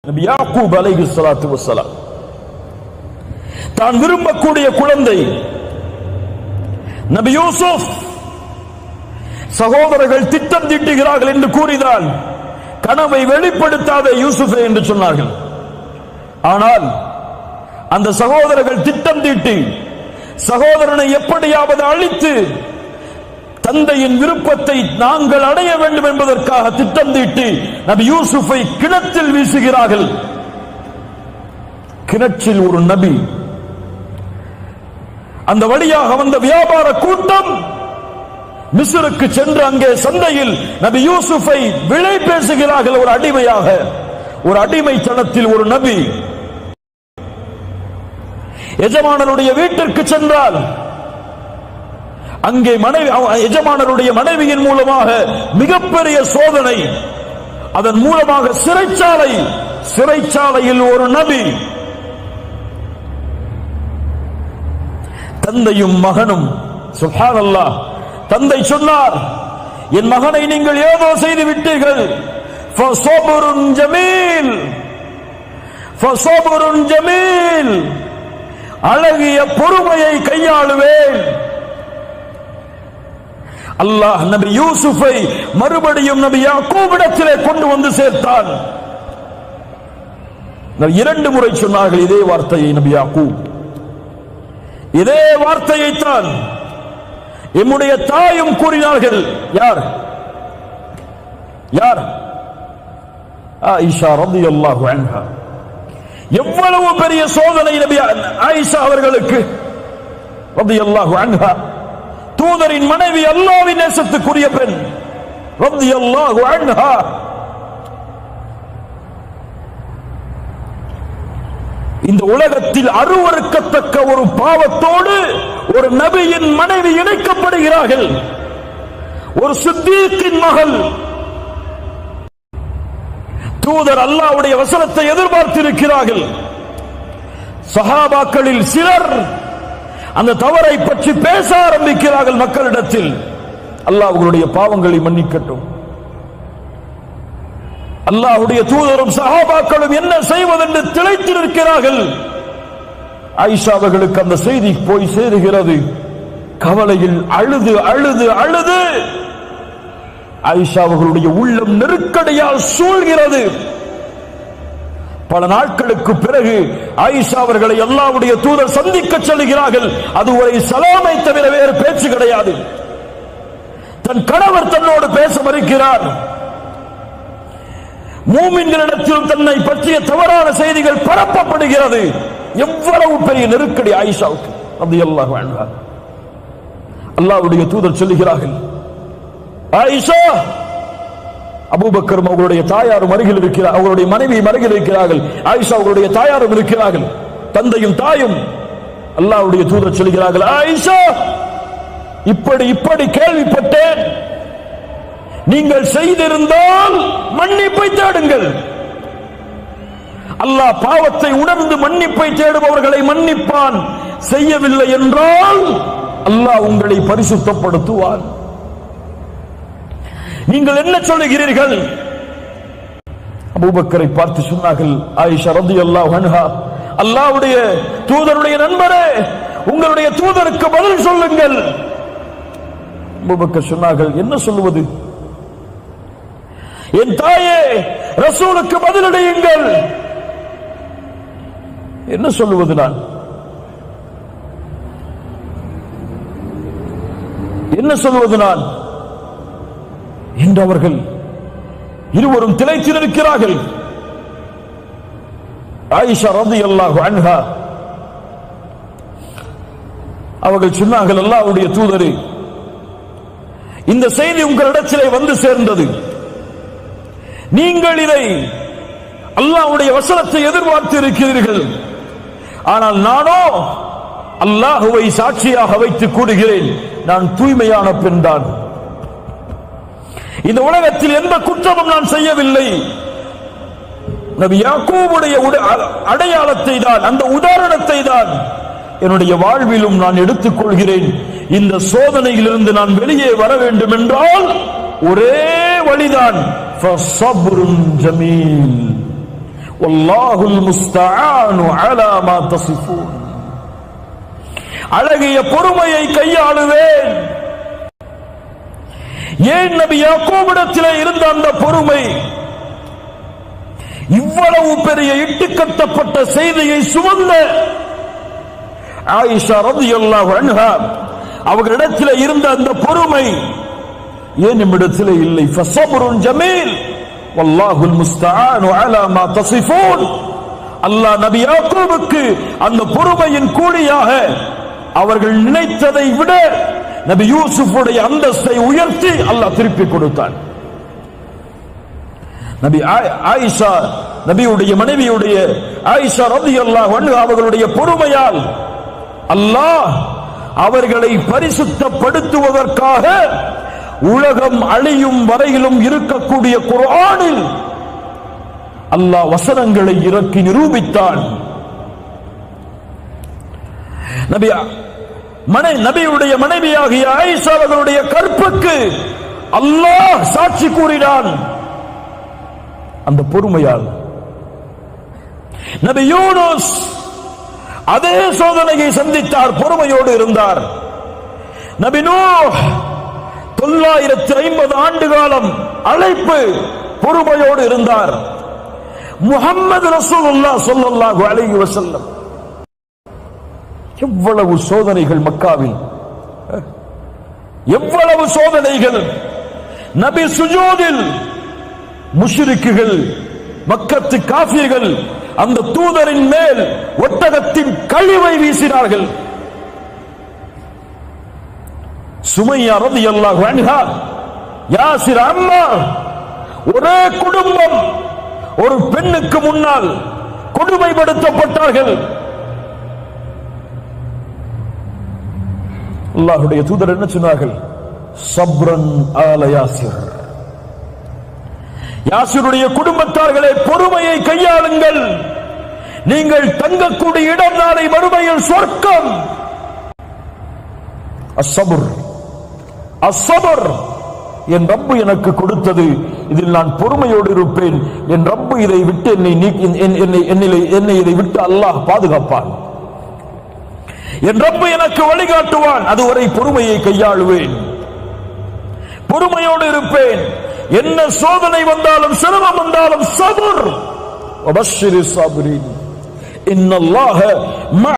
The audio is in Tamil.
நபி யாக்கூப் அலைஹி ஸலாத்து வஸ்ஸலாம் தான் விரும்பக்கூடிய குழந்தை நபி யூசுப் சகோதரர்கள் திட்டம் தீட்டுகிறார்கள் என்று கூறினால் கனவை வெளிப்படுத்தாத யூசுஃபே என்று சொன்னார்கள் ஆனால் அந்த சகோதரர்கள் திட்டம் தீட்டி சகோதரனை எப்படியாவது அழித்து தந்தையின் விருப்பத்தை நாங்கள் அடைய வேண்டும் என்பதற்காக திட்டம் தீட்டி நபி யூசுஃபை கிணற்றில் வீசுகிறார்கள் கிணற்றில் ஒரு நபி அந்த வழியாக வந்த வியாபார கூட்டம் மிஸ்ருக்கு சென்று அங்கே சந்தையில் நபி யூசுஃபை விலை பேசுகிறார்கள் ஒரு அடிமையாக ஒரு அடிமைத்தனத்தில் ஒரு நபி எஜமானருடைய வீட்டிற்கு சென்றால் அங்கே மனைவி அவ- எஜமானருடைய மனைவியின் மூலமாக மிகப்பெரிய சோதனை அதன் மூலமாக சிறைச்சாலை சிறைச்சாலையில் ஒரு நபி தந்தையும் மகனும் சுப்ஹானல்லாஹ் தந்தை சொன்னார் என் மகனை நீங்கள் ஏதோ செய்து விட்டீர்கள் ஃபஸபுருன் ஜமீல் ஃபஸபுருன் ஜமீல் அழகிய பொறுமையை கையாளுவேன் அல்லாஹ் நபி யூசுஃபை மறுபடியும் நபி யாக்கூபிடத்திலே கொண்டு வந்து சேர்த்தான் இரண்டு முறை சொன்னார்கள் இதே வார்த்தையை நபி யாக்கூப் இதே வார்த்தையைத்தான் எம்முடைய தாயும் கூறினார்கள் யார் யார் ஆயிஷா ரலியல்லாஹு அன்ஹா எவ்வளவு பெரிய சோதனை நபி ஆயிஷா அவர்களுக்கு ரலியல்லாஹு அன்ஹா தூதரின் மனைவி அல்லாஹ்வின் நேசத்துக்குரிய பெண் ரலியல்லாஹு அன்ஹா இந்த உலகத்தில் அருவருக்கத்தக்க ஒரு பாவத்தோடு ஒரு நபியின் மனைவி இணைக்கப்படுகிறார்கள் ஒரு சித்தீக்கின் மகள் தூதர் அல்லாஹ்வுடைய வசனத்தை எதிர்பார்த்திருக்கிறார்கள் சஹாபாக்களில் சிலர் அந்த தவறை பற்றி பேச ஆரம்பிக்கிறார்கள் மக்களிடத்தில் அல்லாஹ் அவர்களுடைய பாவங்களை மன்னிக்கட்டும் அல்லாஹ்வுடைய தூதரும் சஹாபாக்களும் என்ன செய்வதென்று திளைத்து நிற்கிறார்கள் ஆயிஷா அவர்களுக்கு அந்த செய்தி போய் சேருகிறது கவலையில் அழுது அழுது அழுது ஆயிஷா அவர்களுடைய உள்ளம் நெருக்கடியால் சூழ்கிறது பல நாட்களுக்கு பிறகு ஆயிஷா அவர்களை அல்லாஹ்வுடைய தூதர் சந்திக்க செல்கிறார்கள் அதுவரை சலாமை தவிர வேறு பேச்சு கிடையாது தன் கணவர் தன்னோடு பேச மறுக்கிறார் மூமின்களிடத்திலும் தன்னை பற்றிய தவறான செய்திகள் பரப்பப்படுகிறது எவ்வளவு பெரிய நெருக்கடி ஆயிஷாவுக்கு அது அல்லாஹ் வாழ்ந்தார் அல்லாஹ்வுடைய தூதர் சொல்லுகிறார்கள் ஆயிஷா அபூபக்கரும் அவர்களுடைய தாயாரும் அருகில் இருக்கிறார் அவர்களுடைய மனைவியும் அருகில் இருக்கிறார்கள் ஆயிஷா அவர்களுடைய தாயாரும் இருக்கிறார்கள் தந்தையும் தாயும் அல்லாஹ்வுடைய தூதர் சொல்கிறார்கள் ஆயிஷா இப்படி இப்படி கேள்விப்பட்டேன் நீங்கள் செய்திருந்தால் மன்னிப்பை தேடுங்கள் அல்லாஹ் பாவத்தை உணர்ந்து மன்னிப்பை தேடுபவர்களை மன்னிப்பான் செய்யவில்லை என்றால் அல்லாஹ் உங்களை பரிசுத்தப்படுத்துவான் நீங்கள் என்ன சொல்லுகிறீர்கள் அபூபக்கரை பார்த்து சொன்னார்கள் ஆயிஷா ரலியல்லாஹு அன்ஹா அல்லாஹ்வுடைய தூதருடைய நண்பரே உங்களுடைய தூதருக்கு பதில் சொல்லுங்கள் அபூபக்கர் சொன்னார்கள் என்ன சொல்லுவது என் தாயே ரசூலுக்கு பதிலடையுங்கள் என்ன சொல்லுவது நான் என்ன சொல்லுவது நான் என்று அவர்கள் இருவரும் திளைத்து நிற்கிறார்கள் ஆயிஷா ரலியல்லாஹு அன்ஹா அவர்கள் சொன்னார்கள் அல்லாஹ்வுடைய தூதரே இந்த செய்தி உங்களிடத்திலே வந்து சேர்ந்தது நீங்கள் இதை அல்லாஹ்வுடைய வசனத்தை எதிர்பார்த்து இருக்கிறீர்கள் ஆனால் நானோ அல்லாஹுவை சாட்சியாக வைத்து கூறுகிறேன் நான் தூய்மையான பெண்தான் இந்த உலகத்தில் எந்த குற்றமும் நான் செய்யவில்லை நபி யாக்கூபுடைய உட- அ- அடையாளத்தை தான் அந்த உதாரணத்தை தான் என்னுடைய வாழ்விலும் நான் எடுத்துக் கொள்கிறேன் இந்த சோதனையிலிருந்து நான் வெளியே வர வேண்டும் என்றால் ஒரே வழிதான் ஃபஸப்ருன் ஜமீல் வல்லாஹுல் முஸ்தஆனு அலா மா தசிஃபூன் அழகிய பொறுமையை கையாளுவேன் ஏன் நபி யாக்கோபிடத்திலே இருந்த அந்த பொறுமை இவ்வளவு பெரிய இட்டுக்கட்டப்பட்ட செய்தியை சுமந்த ஆயிஷா ரலியல்லாஹு அன்ஹா அவர்களிடத்தில் இருந்த அந்த பொறுமை ஏன் நம்மிடத்தில் இல்லை ஃபஸப்ருன் ஜமீல் வல்லாஹுல் முஸ்தஆனு அலா மா தசிஃபூன் அல்லாஹ் நபி யாக்கூபுக்கு அந்த பொறுமையின் கூலியாக அவர்கள் நினைத்ததை விட நபி யூசுஃபுடைய அந்தஸ்தை உயர்த்தி அல்லாஹ் திருப்பி கொடுத்தான் நபி ஆ- ஆயிஷா நபியுடைய மனைவியுடைய ஆயிஷா ரலியல்லாஹு அன்ஹா அவர்களுடைய பொறுமையால் அல்லாஹ் அவர்களை பரிசுத்தப்படுத்துவதற்காக உலகம் அழியும் வரையிலும் இருக்கக்கூடிய குர்ஆனில் அல்லாஹ் வசனங்களை இறக்கி நிரூபித்தான் நபி மனை நபியுடைய மனைவியாகிய ஆயிஷா அவர்களுடைய கற்புக்கு அல்லாஹ் சாட்சி கூறினான் அந்த பொறுமையால் நபி யூனுஸ் அதே சோதனையை சந்தித்தார் பொறுமையோடு இருந்தார் நபி நூஹ் தொள்ளாயிரத்தி ஐம்பது ஆண்டு காலம் அழைப்பு பொறுமையோடு இருந்தார் முகம்மது ரசூலுல்லாஹ் ஸல்லல்லாஹு அலைஹி வஸல்லம் எவ்வளவு சோதனைகள் மக்காவில் அஹ், எவ்வளவு சோதனைகள் நபி சுஜூதில் முஷ்ரிக்குகள் மக்கத்து காஃபிர்கள் அந்த தூதரின் மேல் ஒட்டகத்தின் கழிவை வீசினார்கள் சுமையா ரலியல்லாஹு அன்ஹா யாசிர் அம்மா ஒரே குடும்பம் ஒரு பெண்ணுக்கு முன்னால் கொடுமைப்படுத்தப்பட்டார்கள் அல்லாஹ்வுடைய தூதர் என்ன சொன்னார்கள் சப்ரன் ஆல யாசிர் யாசிருடைய குடும்பத்தார்களே பொறுமையை கையாளுங்கள் நீங்கள் தங்கக்கூடிய இடம் நாளை மறுமையில் சொர்க்கம் அசபுர் அசபர் என் ரப்பு எனக்கு கொடுத்தது இதில் நான் பொறுமையோடு இருப்பேன் என் ரப்பு இதை விட்டு என்னை நீக்கி என்- என்னை என்னை என்னை இதை விட்டு அல்லாஹ் பாதுகாப்பான் என் ரப்பு எனக்கு வழிகாட்டுவான் அதுவரை பொறுமையை கையாளுவேன் பொறுமையோடு இருப்பேன் என்ன சோதனை வந்தாலும் சிரமம் வந்தாலும் சபுர் வபஷ்ஷிரி சாபிரீன் இன்னல்லாஹ மஅ